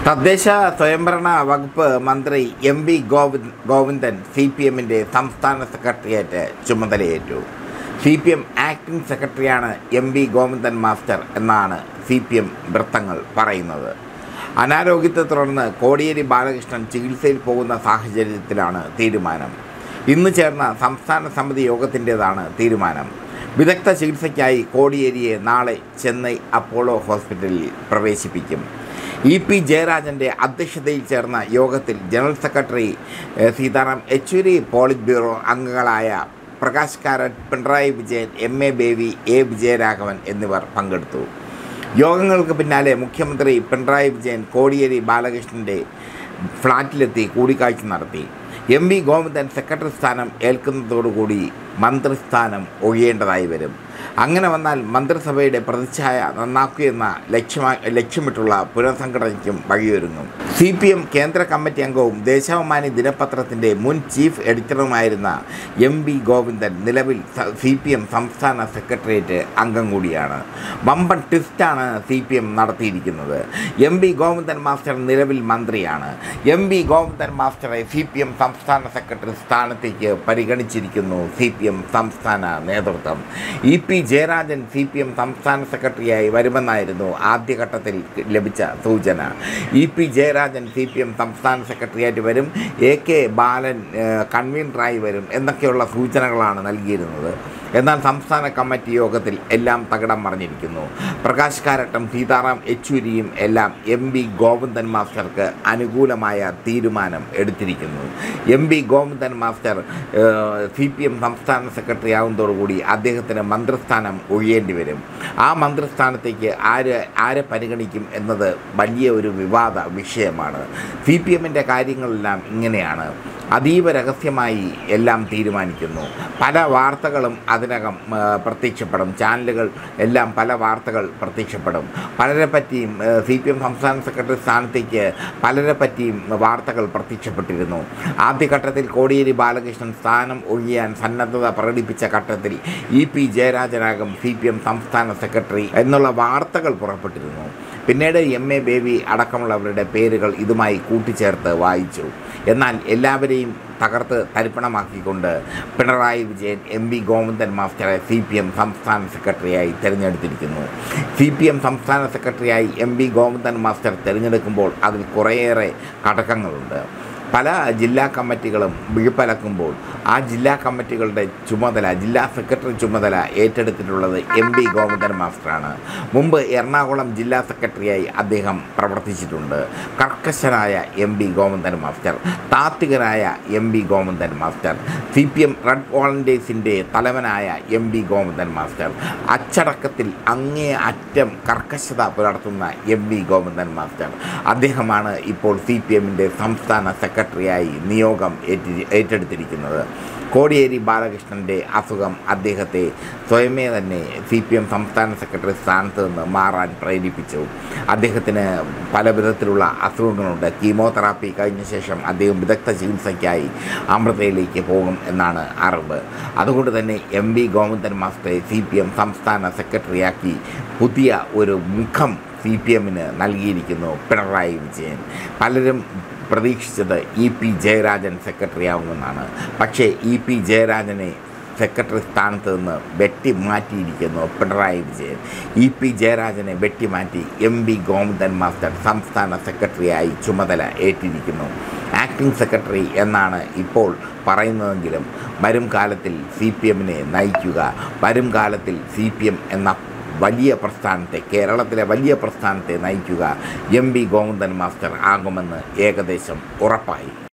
തദ്ദേശ സ്വയംഭരണ വകുപ്പ് മന്ത്രി M V Govind Govindan C P എമ്മിൻ്റെ സംസ്ഥാന സെക്രട്ടേറിയറ്റ് ചുമതലയേറ്റു സി പി എം ആക്ടിംഗ് സെക്രട്ടറിയാണ് എം വി ഗോവിന്ദൻ മാസ്റ്റർ എന്നാണ് സി പി എം വൃത്തങ്ങൾ പറയുന്നത് അനാരോഗ്യത്തെ തുടർന്ന് കോടിയേരി ബാലകൃഷ്ണൻ ചികിത്സയിൽ പോകുന്ന സാഹചര്യത്തിലാണ് തീരുമാനം ഇന്ന് ചേർന്ന സംസ്ഥാന സമിതി യോഗത്തിൻ്റേതാണ് തീരുമാനം വിദഗ്ധ ചികിത്സയ്ക്കായി കോടിയേരിയെ നാളെ ചെന്നൈ അപ്പോളോ ഹോസ്പിറ്റലിൽ പ്രവേശിപ്പിക്കും ഇ പി ജയരാജൻ്റെ അധ്യക്ഷതയിൽ ചേർന്ന യോഗത്തിൽ ജനറൽ സെക്രട്ടറി എ, സീതാറാം യെച്ചൂരി പോളിറ്റ് ബ്യൂറോ അംഗങ്ങളായ Prakash Karat Pinarayi Vijayan M A Baby A Vijayaraghavan എന്നിവർ പങ്കെടുത്തു യോഗങ്ങൾക്ക് പിന്നാലെ മുഖ്യമന്ത്രി പിണറായി വിജയൻ കോടിയേരി ബാലകൃഷ്ണൻ്റെ ഫ്ളാറ്റിലെത്തി കൂടിക്കാഴ്ച നടത്തി എം വി ഗോവിന്ദൻ സെക്രട്ടറി സ്ഥാനം ഏൽക്കുന്നതോടുകൂടി മന്ത്രിസ്ഥാനം ഒഴിയേണ്ടതായി വരും അങ്ങനെ വന്നാൽ മന്ത്രിസഭയുടെ പ്രതിച്ഛായ നന്നാക്കുകയെന്ന ലക്ഷ്യമാ ലക്ഷ്യമിട്ടുള്ള പുനഃസംഘടനയ്ക്കും വഴിയൊരുങ്ങും സി പി എം കേന്ദ്ര കമ്മിറ്റി അംഗവും ദേശാഭിമാനി ദിനപത്രത്തിൻ്റെ മുൻ ചീഫ് എഡിറ്ററുമായിരുന്ന എം വി ഗോവിന്ദൻ നിലവിൽ സി പി എം സംസ്ഥാന സെക്രട്ടേറിയറ്റ് അംഗം കൂടിയാണ് വമ്പൻ ട്വിസ്റ്റാണ് സി പി എം നടത്തിയിരിക്കുന്നത് എം വി ഗോവിന്ദൻ മാസ്റ്റർ നിലവിൽ മന്ത്രിയാണ് എം വി ഗോവിന്ദൻ മാസ്റ്ററെ സി പി എം സംസ്ഥാന സെക്രട്ടറി സ്ഥാനത്തേക്ക് പരിഗണിച്ചിരിക്കുന്നു സി പി എം സംസ്ഥാന നേതൃത്വം E P Jayarajan C P M സംസ്ഥാന സെക്രട്ടറിയായി വരുമെന്നായിരുന്നു ആദ്യഘട്ടത്തിൽ ലഭിച്ച സൂചന E P Jayarajan C P M സംസ്ഥാന സെക്രട്ടറിയായിട്ട് വരും എ കെ ബാലൻ ഏഹ്, കൺവീനറായി വരും എന്നൊക്കെയുള്ള സൂചനകളാണ് നൽകിയിരുന്നത് എന്നാൽ സംസ്ഥാന കമ്മിറ്റി യോഗത്തിൽ എല്ലാം തകിടം മറിഞ്ഞിരിക്കുന്നു പ്രകാശ് കാരട്ടും സീതാറാം യെച്ചൂരിയും എല്ലാം എം വി ഗോവിന്ദൻ മാസ്റ്റർക്ക് അനുകൂലമായ തീരുമാനം എടുത്തിരിക്കുന്നു M V Govindan master C P M സംസ്ഥാന സെക്രട്ടറി ആകുന്നതോടുകൂടി അദ്ദേഹത്തിന് മന്ത്രിസ്ഥാനം ഒഴിയേണ്ടി വരും ആ മന്ത്രിസ്ഥാനത്തേക്ക് ആര് ആരെ പരിഗണിക്കും എന്നത് വലിയ ഒരു വിവാദ വിഷയമാണ് സി പി എമ്മിൻ്റെ കാര്യങ്ങളെല്ലാം ഇങ്ങനെയാണ് അതീവ രഹസ്യമായി എല്ലാം തീരുമാനിക്കുന്നു പല വാർത്തകളും അതിനകം ആ, പ്രത്യക്ഷപ്പെടും ചാനലുകൾ എല്ലാം പല വാർത്തകൾ പ്രത്യക്ഷപ്പെടും പലരെ പറ്റിയും സി പി എം സംസ്ഥാന സെക്രട്ടറി സ്ഥാനത്തേക്ക് പലരെ പറ്റിയും വാർത്തകൾ പ്രത്യക്ഷപ്പെട്ടിരുന്നു ആദ്യഘട്ടത്തിൽ കോടിയേരി ബാലകൃഷ്ണൻ സ്ഥാനം ഒഴിയാൻ സന്നദ്ധത പ്രകടിപ്പിച്ച ഘട്ടത്തിൽ ഇ പി ജയരാജനാകും സി പി എം സംസ്ഥാന സെക്രട്ടറി എന്നുള്ള വാർത്തകൾ പുറപ്പെട്ടിരുന്നു പിന്നീട് എം എ ബേബി അടക്കമുള്ളവരുടെ പേരുകൾ ഇതുമായി കൂട്ടിച്ചേർത്ത് വായിച്ചു എന്നാൽ എല്ലാവരെയും തകർത്ത് തരിപ്പണമാക്കിക്കൊണ്ട് പിണറായി വിജയൻ എം വി ഗോവിന്ദൻ മാസ്റ്ററെ സി പി എം സംസ്ഥാന സെക്രട്ടറിയായി തിരഞ്ഞെടുത്തിരിക്കുന്നു സി പി എം സംസ്ഥാന സെക്രട്ടറിയായി എം വി ഗോവിന്ദൻ മാസ്റ്റർ തിരഞ്ഞെടുക്കുമ്പോൾ അതിൽ കുറേയേറെ ഘടകങ്ങളുണ്ട് പല ജില്ലാ കമ്മിറ്റികളും വിഴുപ്പലക്കുമ്പോൾ ആ ജില്ലാ കമ്മിറ്റികളുടെ ചുമതല ജില്ലാ സെക്രട്ടറി ചുമതല ഏറ്റെടുത്തിട്ടുള്ളത് എം വി ഗോവിന്ദൻ മാസ്റ്ററാണ് മുമ്പ് എറണാകുളം ജില്ലാ സെക്രട്ടറിയായി അദ്ദേഹം പ്രവർത്തിച്ചിട്ടുണ്ട് കർക്കശനായ എം വി ഗോവിന്ദൻ മാസ്റ്റർ താത്വികനായ M V Govindan master C P M red വോളണ്ടിയേഴ്സിൻ്റെ തലവനായ എം വി ഗോവിന്ദൻ മാസ്റ്റർ അച്ചടക്കത്തിൽ അങ്ങേ അറ്റം കർക്കശത പുലർത്തുന്ന എം വി ഗോവിന്ദൻ മാസ്റ്റർ അദ്ദേഹമാണ് ഇപ്പോൾ സി പി എമ്മിൻ്റെ സംസ്ഥാന സെക്രട്ടറിയായി നിയോഗം ഏറ്റി ഏറ്റെടുത്തിരിക്കുന്നത് കോടിയേരി ബാലകൃഷ്ണൻ്റെ അസുഖം അദ്ദേഹത്തെ സ്വയമേ തന്നെ സി പി എം സംസ്ഥാന സെക്രട്ടറി സ്ഥാനത്ത് നിന്ന് മാറാൻ പ്രേരിപ്പിച്ചു അദ്ദേഹത്തിന് പല വിധത്തിലുള്ള അസുഖങ്ങളുണ്ട് കീമോതെറാപ്പി കഴിഞ്ഞ ശേഷം അദ്ദേഹം വിദഗ്ധ ചികിത്സയ്ക്കായി അമൃതയിലേക്ക് പോകും എന്നാണ് അറിവ് അതുകൊണ്ട് തന്നെ എം വി ഗോവിന്ദൻ മാസ്റ്ററെ സി പി എം സംസ്ഥാന സെക്രട്ടറിയാക്കി പുതിയ ഒരു മുഖം സി പി എമ്മിന് നൽകിയിരിക്കുന്നു പിണറായി വിജയൻ പലരും പ്രതീക്ഷിച്ചത് ഇ പി ജയരാജൻ സെക്രട്ടറി ആവുമെന്നാണ് പക്ഷേ ഇ പി ജയരാജനെ സെക്രട്ടറി സ്ഥാനത്ത് നിന്ന് വെട്ടി മാറ്റിയിരിക്കുന്നു പിണറായി വിജയൻ ഇ പി ജയരാജനെ വെട്ടിമാറ്റി എം വി ഗോവിന്ദൻ മാസ്റ്റർ സംസ്ഥാന സെക്രട്ടറിയായി ചുമതല ഏറ്റിരിക്കുന്നു ആക്ടിംഗ് സെക്രട്ടറി എന്നാണ് ഇപ്പോൾ പറയുന്നതെങ്കിലും വരും കാലത്തിൽ സി പി എമ്മിനെ നയിക്കുക വരും കാലത്തിൽ സി പി എം എന്ന വലിയ പ്രസ്ഥാനത്തെ കേരളത്തിലെ വലിയ പ്രസ്ഥാനത്തെ നയിക്കുക എം വി ഗോവിന്ദൻ മാസ്റ്റർ ആകുമെന്ന് ഏകദേശം ഉറപ്പായി